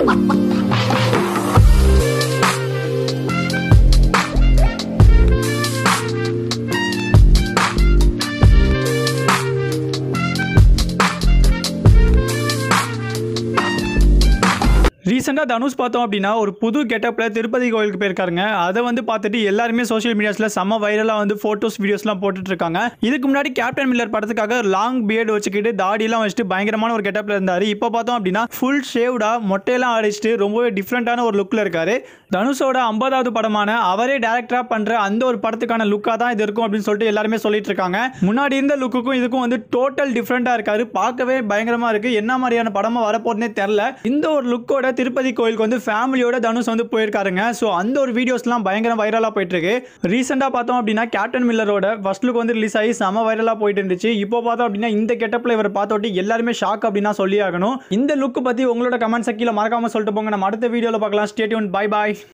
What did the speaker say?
ரீசெண்டாக தனுஷ் பார்த்தோம் அப்படின்னா ஒரு புது கெட்டப்பில் திருப்பதி கோயிலுக்கு போயிருக்காருங்க அதை வந்து பார்த்துட்டு எல்லாருமே சோஷியல் மீடியாஸில் செம்ம வைரலாக வந்து ஃபோட்டோஸ் வீடியோஸ்லாம் போட்டுட்டு இருக்காங்க இதுக்கு முன்னாடி கேப்டன் மில்லர் படத்துக்காக லாங் பியர்டு வச்சுக்கிட்டு தாடியெல்லாம் வச்சுட்டு பயங்கரமான ஒரு கெட்டப்பில் இருந்தார் இப்போ பார்த்தோம் அப்படின்னா ஃபுல் ஷேவ்டாக மொட்டையெல்லாம் அடிச்சுட்டு ரொம்பவே டிஃப்ரெண்ட்டான ஒரு லுக்கில் இருக்காரு தனுஷோட ஐம்பதாவது படமான அவரே டேரக்டராக பண்ணுற அந்த ஒரு படத்துக்கான லுக்காக தான் இது இருக்கும் அப்படின்னு சொல்லிட்டு எல்லாருமே சொல்லிட்டு இருக்காங்க முன்னாடி இருந்த லுக்குக்கும் இதுக்கும் வந்து டோட்டல் டிஃப்ரெண்ட்டாக இருக்காரு பார்க்கவே பயங்கரமாக இருக்குது என்ன மாதிரியான படமாக வரப்போறதுனே தெரில இந்த ஒரு லுக்கோட திருப்பதி கோயிலுக்கு வந்து ஃபேமிலியோட தனுஷ் வந்து போயிருக்காருங்க ஸோ அந்த ஒரு வீடியோஸ்லாம் பயங்கர வைரலாக போயிட்டு இருக்கு ரீசெண்டாக பார்த்தோம் அப்படின்னா கேப்டன் மில்லரோட ஃபர்ஸ்ட் லுக் வந்து ரிலீஸ் ஆகி செம வைரலாக போயிட்டு இருந்துச்சு இப்போ பார்த்தோம் அப்படின்னா இந்த கெட்டப்பில் இவர் பார்த்தோட்டி எல்லாருமே ஷாக் அப்படின்னா சொல்லி ஆகணும் இந்த லுக் பற்றி உங்களோட கமெண்ட்ஸ் கீழே மறக்காம சொல்லிட்டு போங்க நம்ம அடுத்த வீடியோவில் பார்க்கலாம் ஸ்டேட்யூன் பை பாய்